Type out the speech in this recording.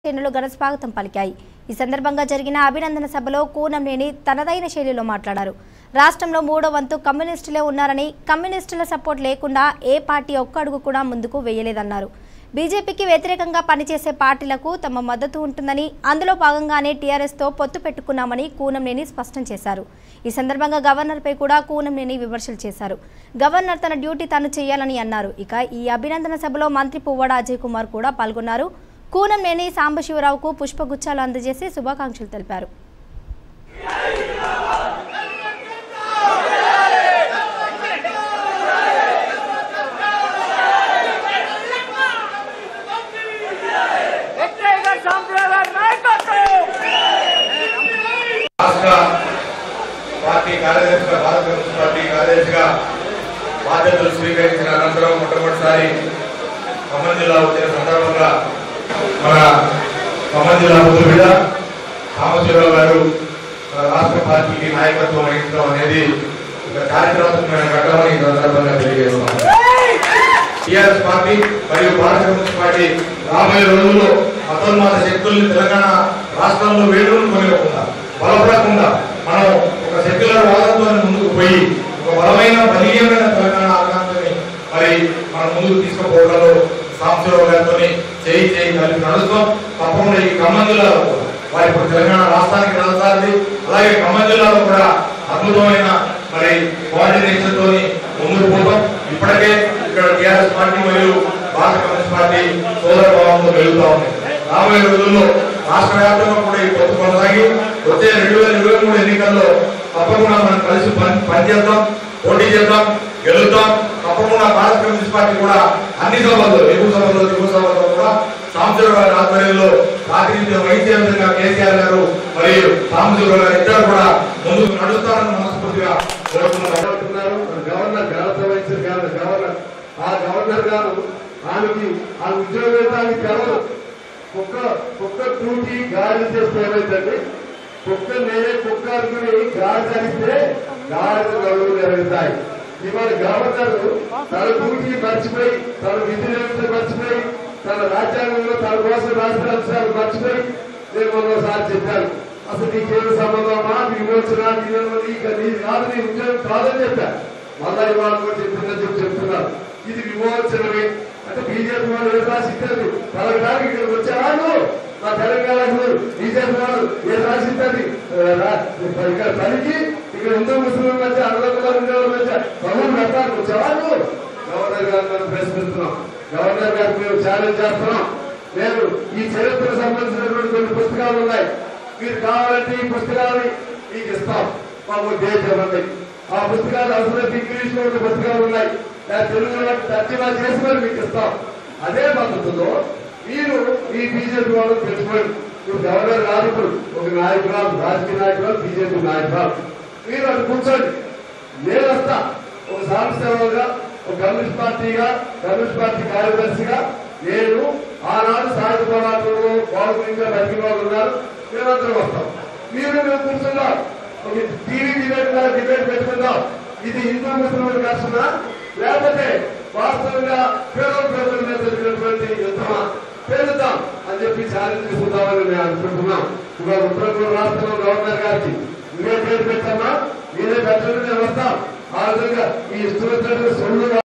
శ్రేణులు ఘన స్వాగతం పలికాయి ఈ సందర్భంగా జరిగిన అభినందన సభలో కూనంనేని తనదైన శైలిలో మాట్లాడారు రాష్ట్రంలో మూడో వంతు కమ్యూనిస్టులే ఉన్నారని కమ్యూనిస్టుల సపోర్ట్ లేకుండా ఏ పార్టీ ఒక్క అడుగు కూడా ముందుకు వేయలేదన్నారు బీజేపీకి వ్యతిరేకంగా పనిచేసే పార్టీలకు తమ మద్దతు ఉంటుందని అందులో భాగంగానే టీఆర్ఎస్తో పొత్తు పెట్టుకున్నామని కూనంనేని స్పష్టం చేశారు ఈ సందర్భంగా గవర్నర్పై కూడా కూనంనేని విమర్శలు చేశారు గవర్నర్ తన డ్యూటీ తాను చేయాలని అన్నారు ఇక ఈ అభినందన సభలో మంత్రి పువ్వాడ అజయ్ కుమార్ కూడా పాల్గొన్నారు కూనంనేని సాంబశివరావుకు పుష్పగుచ్చాలు అందజేసి శుభాకాంక్షలు తెలిపారు వ్యక్తిగత సంప్రదాయ నాయకత్వం రాష్ట్ర పార్టీ కార్యదర్శిగా భారత కమ్యూనిస్ట్ పార్టీ కార్యదర్శిగా బాధ్యతలు స్వీకరించిన అనంతరం మొట్టమొదటిసారి ఖమ్మం జిల్లా వచ్చిన సందర్భంగా మన ఖమ్మం జిల్లా బిడ్డ సాంబశివరావు గారు మన రాష్ట్ర పార్టీకి నాయకత్వం వహించడం అనేది ఒక చారిత్రాత్మకమైన ఘట్టమని ఈ సందర్భంగా తెలియజేస్తున్నాం టిఆర్ఎస్ పార్టీ మరియు భారత కమ్యూనిస్ట్ పార్టీ రాబోయే రోజుల్లో మతోన్మాద శక్తుల్ని తెలంగాణ రాష్ట్రంలో వేడుకలు కొనివ్వకుండా బలపడకుండా మనం ఒక సెక్యులర్ వాదంతో ముందుకు పోయి ఒక బలమైన బలీయమైన తెలంగాణ ఆకాంక్షని మరి మనం ముందుకు తీసుకుపోవడంలో సాంబశివరావు గారితో చేయి చేయి కలిపి నడుస్తాం తప్పకుండా ఈ ఖమ్మం జిల్లాలో కూడా వారి ఇప్పుడు తెలంగాణ రాష్ట్రానికి రాసాలి అలాగే ఖమ్మం జిల్లాలో కూడా అద్భుతమైన మరి కోఆర్డినేషన్ తోని ముందుకు పోతాం ఇప్పటికే ఇక్కడ టీఆర్ఎస్ పార్టీ మరియు భారత కమ్యూనిస్ట్ పార్టీ సోదర భావంతో వెలుగుతా ఉంది రాబోయే రోజుల్లో రాష్ట్ర వ్యాప్తంగా కూడా ఈ పొత్తు కొనసాగి వచ్చే రెండు వేల ఇరవై మూడు ఎన్నికల్లో తప్పకుండా మనం కలిసి పని పనిచేద్దాం పోటీ చేద్దాం గెలుద్దాం తప్పకుండా భారత కమ్యూనిస్ట్ పార్టీ కూడా అన్ని సభల్లో ఎగువ సభల్లో దిగువ సభల్లో కూడా సాంబశివరావు గారి ఆధ్వర్యంలో ప్రాతినిధ్యం వహించే విధంగా కేసీఆర్ గారు మరియు సాంబశివరావు గారు ఇద్దరు కూడా ముందుకు నడుస్తారని మనస్ఫూర్తిగా కోరుతున్నాం అంటున్నారు గవర్నర్ ఘనత వహించిన గవ- గవర్నర్ ఆ గవర్నర్ గారు ఆమెకి ఆ ఉద్యోగానికి తెలవదు కుక్క కుక్క తూటి గాలి చేస్తే ఏమైందండి కుక్క నేనే కుక్క అనుకుని గాలి చలిస్తే గాలి గడువు జరుగుతాయి ఇవాళ గవర్నర్ తన డ్యూటీ మర్చిపోయి తన విధులను మర్చిపోయి తన రాజ్యాంగంలో తన కోసం రాష్ట్ర అంశాలు మర్చిపోయి నేను మొన్నసారి చెప్పాను అసలు నీకేం సంబంధమా నీ విమోచన నీ ఇక నీ కాదు నీ ఉద్యోగం కాదని చెప్పాను మళ్ళా ఇవాళ కూడా చెప్పిందని చెప్పి చెప్తున్నారు ఇది విమోచనమే అంటే బీజేపీ వాళ్ళు ఏ రాసిస్తారు పలకడానికి ఇక్కడికి వచ్చారా నువ్వు? మా తెలంగాణకు బీజేపీ వాళ్ళు ఏ రాసిస్తుంది ఇక్కడ పనికి ఇక్కడ హిందూ ముస్లిం మధ్య అరవై ఉండే మధ్య పనులు పెట్టడానికి వచ్చావా నువ్వు గవర్నర్ గారు మనం ప్రశ్నిస్తున్నాం గవర్నర్ గారికి మేము ఛాలెంజ్ చేస్తున్నాం నేను ఈ చరిత్రకు సంబంధించినటువంటి కొన్ని పుస్తకాలు ఉన్నాయి మీరు కావాలంటే ఈ పుస్తకాలని మీకు ఇస్తాం మాకు డేట్ ఇవ్వండి ఆ పుస్తకాలు అవసరం ఇంగ్లీష్ లో ఉన్న పుస్తకాలు ఉన్నాయి లేదా తెలుగులో తర్జుమా చేసి మరి మీకు ఇస్తాం అదే పద్ధతిలో మీరు ఈ బీజేపీ వాళ్ళు పెట్టుకోండి ఇప్పుడు గవర్నర్ కాదు ఇప్పుడు ఒక నాయకురాలు రాజకీయ నాయకురాలు బీజేపీ నాయకురాలు మీరు అటు కూర్చోండి నేను వస్తా ఒక సాంస్థగా ఒక కమ్యూనిస్ట్ పార్టీగా కమ్యూనిస్ట్ పార్టీ కార్యదర్శిగా నేను ఆనాడు సాయుధ పోరాటంలో పాల్గొనిగా బతికిన వాళ్ళు ఉన్నారు మేమందరం వస్తాం మీరు మేము కూర్చుందాం ఒక టీవీ డిబేట్ మీద డిబేట్ పెట్టుకుందాం ఇది హిందూ ముస్లింల కష్టమా లేకపోతే వాస్తవంగా పేదల ప్రజల మీద జరిగినటువంటి యుద్ధమా పేరుద్దాం అని చెప్పి ఛాలెంజ్ తీసుకుందామని మేము అనుకుంటున్నాం ఇవాళ ఉత్తరాఖండ్ రాష్ట్రంలో గవర్నర్ గారికి నువ్వే పేరు పెట్టామా మీరే పెట్టండి నేను వస్తాం ఆ విధంగా ఈ ఇష్టం వచ్చినట్టు సొమ్ము